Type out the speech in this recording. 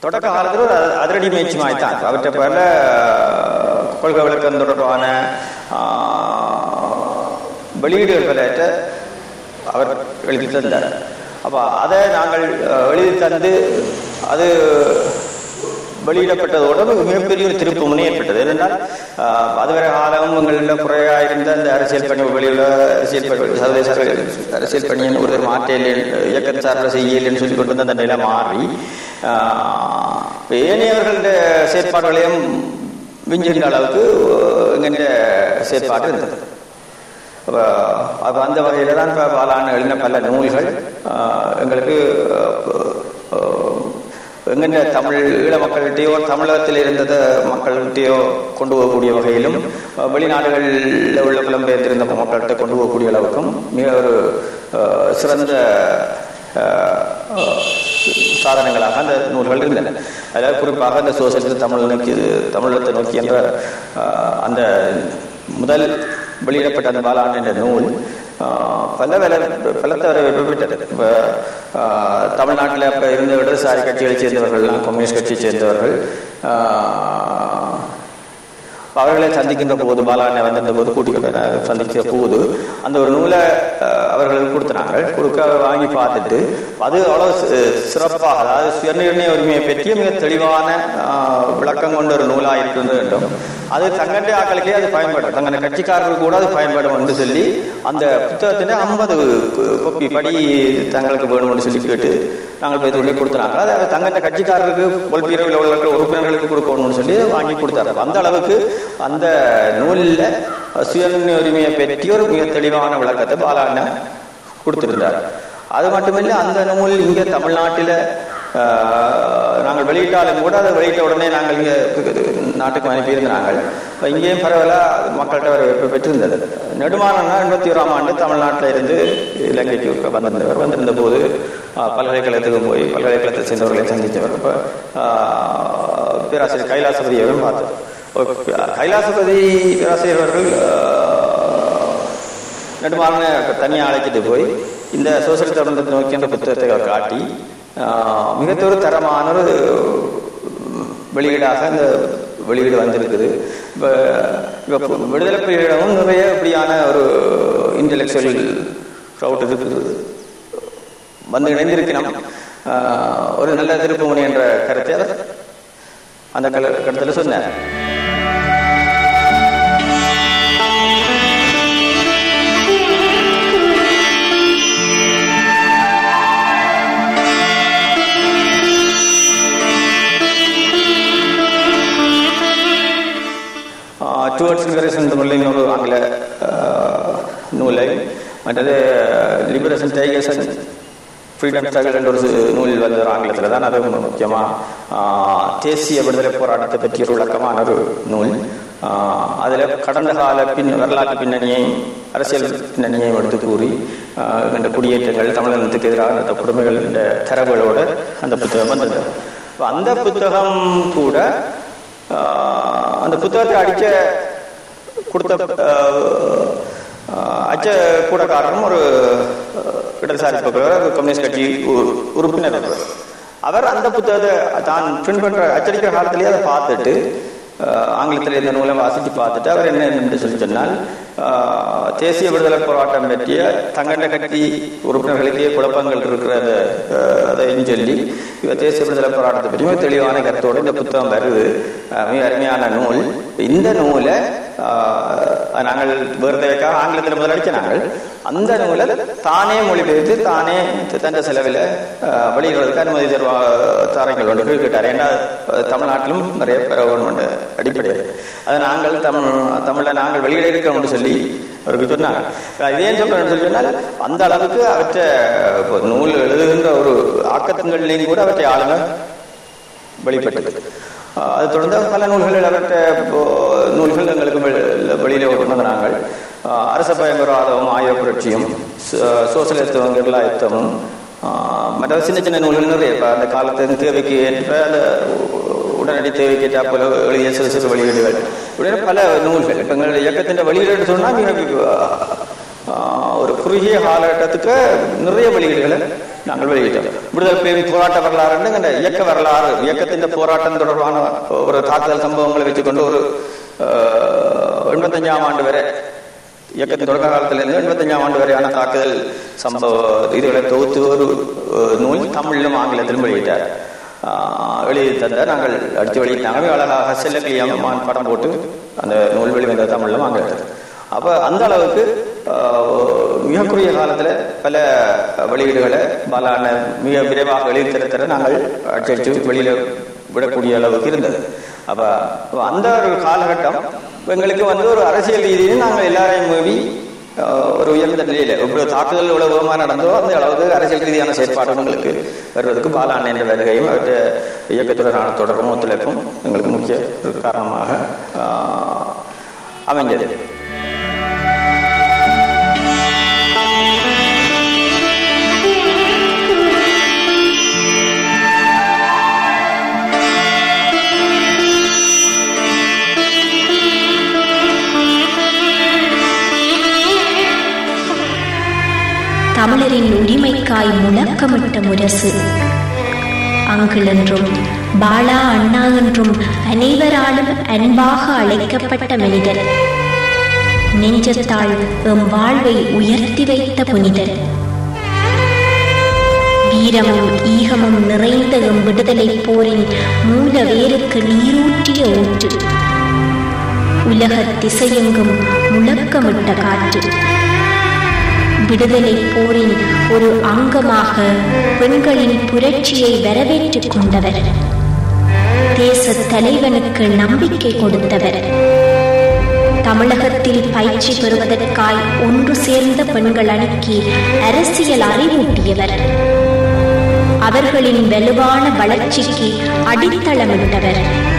தொடக்க காலத்தில் ஒரு அ- அதிரடி முயற்சியுமாய்த்தான் அவற்றை பல கொள்கை விளக்கம் தொடர்பான ஆஹ், வெளியீடுகள் பலற்ற அவர் எழுதி தந்தார் அப்ப அதை நாங்கள் அஹ், எழுதி தந்து அது வெளியிடப்பட்டதோடு ஒரு மிகப்பெரிய ஒரு திருப்பு முனை ஏற்பட்டது ஏனென்றால் ஆஹ், அதுவரை காலம் உங்களில் குறையா இருந்த அந்த அரசியல் பணி வெளியுள்ள அரசியல் பணி சர்வதேச அரசியல் பணியின் ஒரு மாற்றியல் இயக்கம் சார்பில் செய்யலன்னு சொல்லி கொண்டு வந்த அந்த நிலை மாறி ஆஹ், ஏனையவர்களுடைய செயற்பாடுகளையும் விஞ்சுகின்ற அளவுக்கு எங்கிட்ட செயற்பாடு இருந்தது அப்ப அப்ப அந்த வகையில தான் இப்ப பாலான எழுதின பல நூல்கள் ஆஹ், எங்களுக்கு ஆஹ், எங்கென்ன தமிழ் ஈழ மக்கள்கிட்டயோ தமிழகத்தில் இருந்த மக்கள்கிட்டயோ கொண்டு போகக்கூடிய வகையிலும் ஆஹ், வெளிநாடுகளில் உள்ள புலம்பெயர்ந்திருந்த மக்கள்கிட்ட கொண்டு போகக்கூடிய அளவுக்கும் மிக ஒரு ஆஹ், சிறந்த ஆஹ், சாதனங்களாக அந்த நூல்கள் இருந்தன அதாவது குறிப்பாக அந்த சோசியலிச தமிழ் நோக்கி தமிழகத்தை நோக்கி என்ற ஆஹ், அந்த முதல் வெளியிடப்பட்ட அந்த பாலாண்டு என்ற நூல் ஆஹ், பல வேலை பலத்த வரவேற்பட்டது இப்போ தமிழ்நாட்டில் அப்போ இருந்த இடதுசாரி கட்சிகளை சேர்ந்தவர்கள்லாம் கம்யூனிஸ்ட் கட்சியை சேர்ந்தவர்கள் ஆஹ், அவர்களை சந்திக்கின்ற போது பாலாண்ணை வந்திருந்த போது கூட்டிக்கிட்ட சந்திக்கிற போது அந்த ஒரு நூலை அஹ், அவர்களுக்கு கொடுத்தாங்க கொடுக்க வாங்கி பார்த்துட்டு அது அவ்வளவு சி- சிறப்பாக அதாவது சுயநிர்ணய உரிமையை பற்றிய மிக தெளிவான அஹ், விளக்கம் கொண்ட ஒரு நூலாக இருக்க வேண்டும் அது தங்கண்டே ஆக்களுக்கே அது பயன்படும் தங்க கட்சிக்காரர்கள் கூட அது பயன்படும் என்று சொல்லி அந்த புத்தகத்தின் ஐம்பது கோப்பி படி தங்களுக்கு வேணும்னு சொல்லி கேட்டு நாங்கள் போய் சொல்லி கொடுத்தாங்க அதை அவர் தங்கட்ட கட்சிக்காரருக்கு பொல்பீரவில் உள்ள உறுப்பினர்களுக்கு கொடுக்கணும்னு சொல்லி வாங்கி கொடுத்தாரு அந்த அளவுக்கு அந்த நூலில் சுயநிர்ணய உரிமையை பற்றி ஒரு மிக தெளிவான விளக்கத்தை பாலாண்ணன் கொடுத்திருந்தார் அது மட்டுமில்லை அந்த நூல் இங்கே தமிழ்நாட்டில் ஆஹ், நாங்கள் வெளியிட்டாலும் கூட அதை வெளியிட்ட உடனே நாங்கள் இங்கே நாட்டுக்கு அனுப்பியிருந்தாங்க இப்போ இங்கேயும் பரவாயில்ல மக்கள்கிட்ட வரவேற்பு பெற்றிருந்தது நெடுமாறன்னா எண்பத்தி ஓராம் ஆண்டு தமிழ்நாட்டில் இருந்து இலங்கைக்கு வந்திருந்தவர் வந்திருந்த போது ஆஹ், பல்கலைக்கழகத்துக்கு போய் பல்கலைக்கழகத்தை சேர்ந்தவர்களை சந்தித்தவர் இப்போ பேராசிரியர் கைலாசபதி அவரும் பார்த்தோம் ஒரு கைலாசபதி பேராசிரியர் அவர்கள் ஆஹ், நெடுமாறனை தனியாக அழைச்சிட்டு போய் இந்த சோசியல் தொடர்ந்து நோக்கி அந்த புத்தகத்தை அவர் காட்டி ஆஹ், மிகத்த ஒரு தரமான ஒரு வெளியீடாக இந்த வெளியீடு வந்திருக்குது இப்போ இப்போ விடுதலை புலிகளிடமும் நிறைய இப்படியான ஒரு இன்டெலெக்சுவல் க்ரௌட் இருக்குது வந்து இணைந்திருக்கணும் ஆஹ், ஒரு நல்ல திருப்புமுனை என்ற கருத்தை அவர் அந்த கல கருத்தில் சொன்னார் டுவர்ட்ஸ் லிபரேஷன் தமிழில் இன்னொரு ஆங்கில ஆஹ், நூலை மற்றது லிபரேஷன் டைகர்ஸ் ஃப்ரீடம் ஸ்ட்ரகிள் என்ற ஒரு சி- நூல் வந்து ஒரு ஆங்கிலத்தில் தான் அது முக்கியமாக தேசிய விடுதலை போராட்டத்தை பற்றிய ஒரு விளக்கமான ஒரு நூல் அதில் கடந்த கால பின் வரலாற்று பின்னணியையும் அரசியல் பின்னணியையும் எடுத்து கூறி ஆஹ், இந்த குடியேற்றங்கள் தமிழகத்துக்கு எதிராக நடந்த கொடுமைகள் என்ற தரவுகளோடு அந்த புத்தகம் வந்தது அப்ப அந்த புத்தகம் கூட ஆஹ், அந்த புத்தகத்தை அடிச்ச கொடுத்த ஆஹ், ஆஹ், அச்ச கூடக்காரரும் ஒரு ஆஹ், இடதுசாரி பக்கம் ஒரு கம்யூனிஸ்ட் கட்சி உ- உறுப்பினர் அவர். அவர் அந்த புத்தகத்தை தான் பிரிண்ட் பண்ற அச்சடிக்கிற காலத்திலேயே அதை பார்த்துட்டு ஆஹ், ஆங்கிலத்தில் இந்த நூலை வாசித்து பார்த்துட்டு அவர் என்ன என்று சொல்லி சொன்னால் ஆஹ், தேசிய விடுதலை போராட்டம் பற்றிய தங்கண்ட கட்சி உறுப்பினர்களுக்கே குழப்பங்கள் இருக்கிறத ஆஹ், அதையும் சொல்லி இவர் தேசிய விடுதலை போராட்டத்தை பற்றி மிக தெளிவான கருத்தோடு இந்த புத்தகம் வருது ஆஹ், மிக அருமையான நூல் இந்த நூலை ஆஹ், நாங்கள் வேறுதற்காக ஆங்கிலத்தில் முதல் அடிச்ச நாங்கள் அந்த நூலை தானே மொழிபெயர்த்து தானே தந்த செலவில் ஆஹ், வெளியிடுவதற்கு அனுமதி தருவா தாரங்கள் ஒன்று கேட்டார் ஏன்னா ஆஹ், தமிழ்நாட்டிலும் நிறைய பெறவன் அடிப்படையில் அதை நாங்கள் தமிழ் தமிழில் நாங்கள் வெளியிட இருக்கோம்னு சொல்லி அவருக்கு சொன்னாங்க இதே சொல்றேன்னு சொல்லி சொன்னால் அந்த அளவுக்கு அவற்றை இப்போ நூல் எழுதுகின்ற ஒரு ஆக்கத்துங்கள்லையும் கூட அவற்றை ஆளுங்க வெளிப்பட்டது ஆஹ் அது தொடர்ந்து பல நூல்கள் அவற்றை இப்போ நூல்கள் எங்களுக்கு வெளி- வெளியிலே கொண்டு வந்த நாங்கள் ஆஹ் அரச பயங்கரவாதமும் ஆயுத புரட்சியும் சோ- சோசியலிசத்துவம் கெர்லாயுத்தமும் ஆஹ் மற்ற சின்ன சின்ன நூல்கள் நிறைய இப்போ அந்த காலத்தின் தேவைக்கு ஏற்ப அந்த உடனடி தேவைக்கு ஏற்ற போல எழுதிய சிறு சிறு வெளியீடுகள் இப்படி பல நூல்கள் இப்போ எங்களுடைய இயக்கத்தின் வெளியீடு சொன்னால் மிக ஆஹ் ஒரு குறுகிய காலகட்டத்துக்கு நிறைய வெளியீடுகளை நாங்கள் வெளியிட்டோம் விடுதலை புலிகளின் போராட்ட வரலாறு இந்த இயக்க வரலாறு இயக்கத்தின் போராட்டம் தொடர்பான ஒரு தாக்குதல் சம்பவங்களை வச்சுக்கொண்டு ஒரு அஹ், எண்பத்தஞ்சாம் ஆண்டு வரை இயக்கத்தின் தொடக்க காலத்திலிருந்து எண்பத்தஞ்சாம் ஆண்டு வரையான தாக்குதல் சம்பவ இதுகளை தொகுத்து ஒரு அஹ், நூல் தமிழிலும் ஆங்கிலத்திலும் வெளியிட்டார் ஆஹ், எழுதி தந்த நாங்கள் அடித்து வெளியிட்டாங்க அழகாக செல்லக்கிளியாக படம் போட்டு அந்த நூல் வெளிவந்த தமிழிலும் ஆங்கிலத்தில் அப்ப அந்த அளவுக்கு ஆஹ், மிக குறுகிய காலத்துல பல வெளியீடுகளை பல மிக விரைவாக வெளியில் தர தர நாங்கள் அடிச்சு வெளியில விடக்கூடிய அளவுக்கு இருந்தது அப்ப அப்ப அந்த ஒரு காலகட்டம் எங்களுக்கு வந்து ஒரு அரசியல் ரீதியில் நாங்கள் எல்லாரையும் மீறி ஆஹ், ஒரு உயர்ந்த நிலையில இவ்வளவு தாக்குதல் எவ்வளவு வேகமாக நடந்தோ அந்த அளவுக்கு அரசியல் ரீதியான செயற்பாடு எங்களுக்கு வருவதற்கு பாலான் என்ற வருகையும் அவருடைய இயக்கத்துடனான தொடர்பும் ஒத்துழைப்பும் எங்களுக்கு முக்கிய ஒரு காரணமாக ஆஹ், அமைஞ்சது தமிழரின் உரிமைக்காய் முழக்கமிட்ட முரசு அங்கிள் என்றும் பாலா அண்ணா என்றும் அனைவராலும் அன்பாக அழைக்கப்பட்ட மனிதர் நெஞ்சத்தால் எம் வாழ்வை உயர்த்தி வைத்த புனிதர் வீரமும் ஈகமும் நிறைந்த எம் விடுதலை போரின் மூல வேருக்கு நீரூற்றிய ஊற்று உலக திசையெங்கும் முழக்கமிட்ட காற்று விடுதலை போரின் ஒரு அங்கமாக பெண்களின் புரட்சியை வரவேற்றுக் கொண்டவர் தேச தலைவனுக்கு நம்பிக்கை கொடுத்தவர் தமிழகத்தில் பயிற்சி பெறுவதற்காய் ஒன்று சேர்ந்த பெண்கள் அணிக்கு அரசியல் அறிவூட்டியவர் அவர்களின் வலுவான வளர்ச்சிக்கு அடித்தளமிட்டவர்